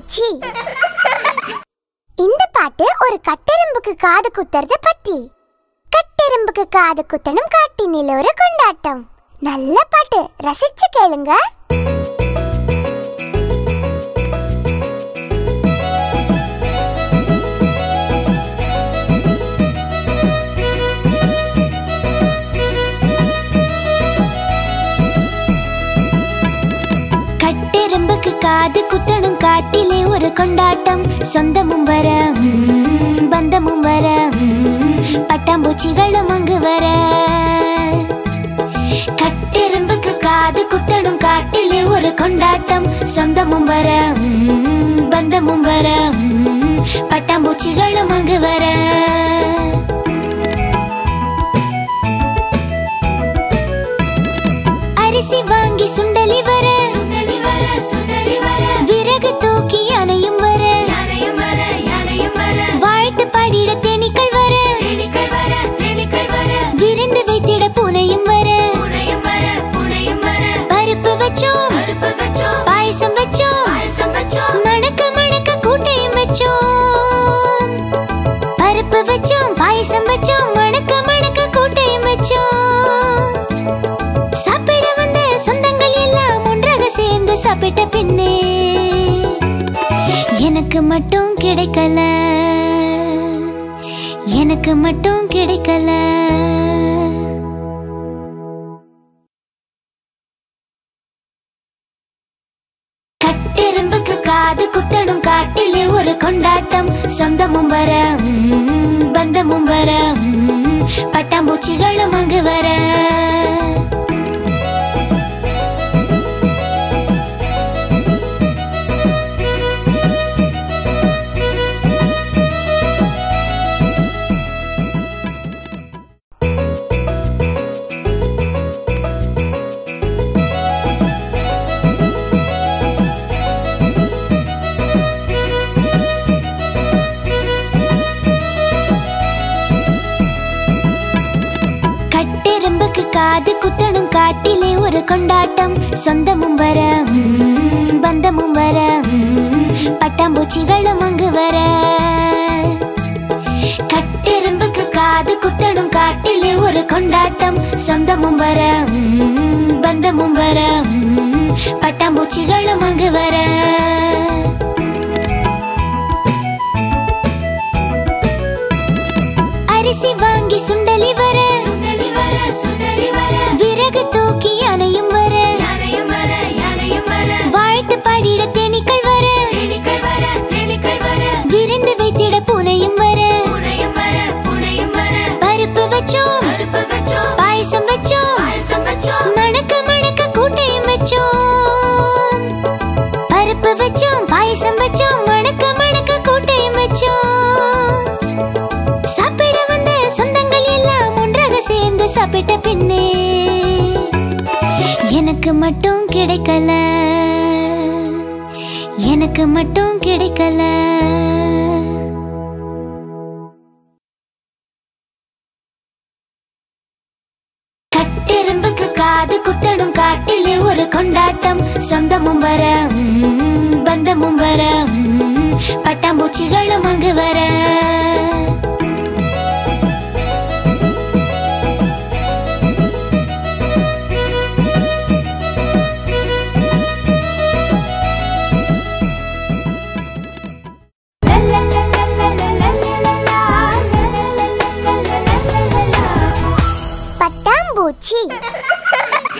பூச்சி இந்த பாட்டு ஒரு கட்டெரும்புக்கு காது குத்துறத பத்தி கட்டெரும்புக்கு காது குத்தணும் காட்டினில ஒரு கொண்டாட்டம் நல்ல பாட்டு ரசிச்சு கேளுங்க கட்டெரும்புக்கு காது குத்தணும் காட்டிலே ஒரு கொண்டாட்டம் சொந்தமும் வர ம், பந்தமும் வர ம், பட்டாம்பூச்சிகளும் அங்கு வர கட்டெரும்புக்கு காது குத்தணும் காட்டிலே ஒரு கொண்டாட்டம் சொந்தமும் வர ம், பந்தமும் வர ம், பட்டாம்பூச்சிகளும் அங்கு வர அரிசி வாங்கி சுண்டலி வர விறகு தூக்கி அணையும் வர வாழ்த்து பாடிட தேனீக்கள் வர விருந்து வைத்திட பூனையும் வர பருப்பு வச்சோம் பாயசம் வச்சோம் மணக்க மணக்க கூட்டையும் வச்சோம் பருப்பு வச்சோம் பாயசம் வச்சோம் மணக்க மணக்க கூட்டையும் வச்சோம் சாப்பிட வந்த சொந்தங்கள் எல்லாம் ஒன்றாக சேர்ந்து சாப்பிட்ட பின்னே எனக்கு மட்டும் கிடைக்கல எனக்கு மட்டும் கிடைக்கல கட்டெரும்புக்கு காது குத்தணும் காட்டிலே ஒரு கொண்டாட்டம் சொந்தமும் வர ம், பந்தமும் வர ம், பட்டாம்பூச்சிகளும் அங்கு வர கட்டெரும்புக்கு காது குத்தணும் காட்டிலே ஒரு கொண்டாட்டம் சொந்தமும் வர ம், பந்தமும் வர ம், பட்டாம்பூச்சிகளும் அங்கு வர கட்டெரும்புக்கு காது குத்தணும் காட்டிலே ஒரு கொண்டாட்டம் சொந்தமும் வர ம், பந்தமும் வர ம், பட்டாம்பூச்சிகளும் அங்கு வர அரிசி வாங்கி சுண்டலி வர விறகு தூக்கி அணையும் வர வாழ்த்து பாடிட தேனீக்கள் வர விருந்து வைத்திட பூனையும் வர பருப்பு வச்சோம் பாயசம் வச்சோம் மணக்க மணக்க கூட்டையும் வச்சோம் பருப்பு வச்சோம் பாயசம் வச்சோம் மணக்க மணக்க கூட்டையும் வச்சோம் சாப்பிட வந்த சொந்தங்கள் எல்லாம் ஒன்றாக சேர்ந்து சாப்பிட்ட பின்னே எனக்கு மட்டும் கிடைக்கல எனக்கு மட்டும் கிடைக்கல கட்டெரும்புக்கு காது குத்தணும் காட்டிலே ஒரு கொண்டாட்டம் சொந்தமும் வர ம், பந்தமும் வர ம், பட்டாம்பூச்சிகளும் அங்கு வர பட்டாம்பூச்சி